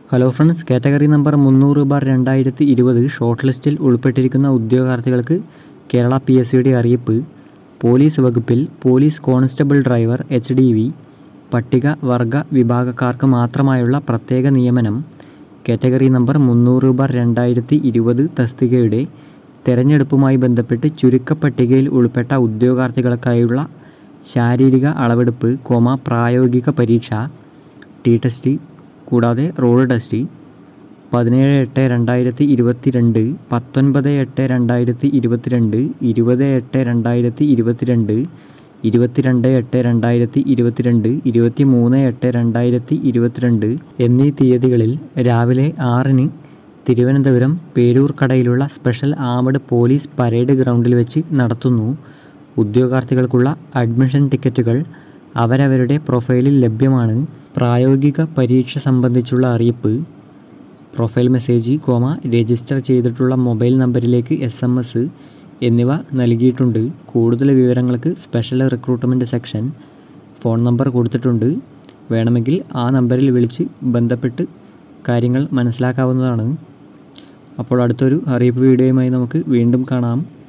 hello friends category number മുന്നൂറ് ബാർ രണ്ടായിരത്തി ഇരുപത് ഷോർട്ട് ലിസ്റ്റിൽ ഉൾപ്പെട്ടിരിക്കുന്ന ഉദ്യോഗാർത്ഥികൾക്ക് കേരള പി എസ് സിയുടെ അറിയിപ്പ് പോലീസ് വകുപ്പിൽ police constable driver H D V പട്ടിക വർഗ വിഭാഗക്കാർക്ക് മാത്രമായുള്ള പ്രത്യേക നിയമനം കാറ്റഗറി നമ്പർ മുന്നൂറ് ബാർ രണ്ടായിരത്തി ഇരുപത് തസ്തികയുടെ തെരഞ്ഞെടുപ്പുമായി ബന്ധപ്പെട്ട് ചുരുക്കപ്പട്ടികയിൽ ഉൾപ്പെട്ട ഉദ്യോഗാർത്ഥികൾക്കായുള്ള ശാരീരിക അളവെടുപ്പ് കോമ പ്രായോഗിക പരീക്ഷ ടി ടെസ്റ്റ് കൂടാതെ റോഡ് ടെസ്റ്റ് പതിനേഴ് എട്ട് രണ്ടായിരത്തി ഇരുപത്തി രണ്ട് പത്തൊൻപത് എട്ട് രണ്ടായിരത്തി ഇരുപത്തിരണ്ട് ഇരുപത് എട്ട് രണ്ടായിരത്തി ഇരുപത്തിരണ്ട് ഇരുപത്തിരണ്ട് എട്ട് രണ്ടായിരത്തി ഇരുപത്തിരണ്ട് ഇരുപത്തി മൂന്ന് എട്ട് രണ്ടായിരത്തി ഇരുപത്തിരണ്ട് എന്നീ തീയതികളിൽ രാവിലെ ആറിന് തിരുവനന്തപുരം പേരൂർക്കടയിലുള്ള സ്പെഷ്യൽ ആമഡ് പോലീസ് പരേഡ് ഗ്രൗണ്ടിൽ വെച്ച് നടത്തുന്നു ഉദ്യോഗാർത്ഥികൾക്കുള്ള അഡ്മിഷൻ ടിക്കറ്റുകൾ അവരവരുടെ പ്രൊഫൈലിൽ ലഭ്യമാണ് പ്രായോഗിക പരീക്ഷ സംബന്ധിച്ചുള്ള അറിയിപ്പ് പ്രൊഫൈൽ മെസ്സേജ് കോമ രജിസ്റ്റർ ചെയ്തിട്ടുള്ള മൊബൈൽ നമ്പറിലേക്ക് എസ് എം എസ് എന്നിവ നൽകിയിട്ടുണ്ട് കൂടുതൽ വിവരങ്ങൾക്ക് special recruitment section phone number കൊടുത്തിട്ടുണ്ട് വേണമെങ്കിൽ ആ നമ്പറിൽ വിളിച്ച് ബന്ധപ്പെട്ട് കാര്യങ്ങൾ മനസ്സിലാക്കാവുന്നതാണ് അപ്പോൾ അടുത്തൊരു അറിയിപ്പ് വീഡിയോയുമായി നമുക്ക് വീണ്ടും കാണാം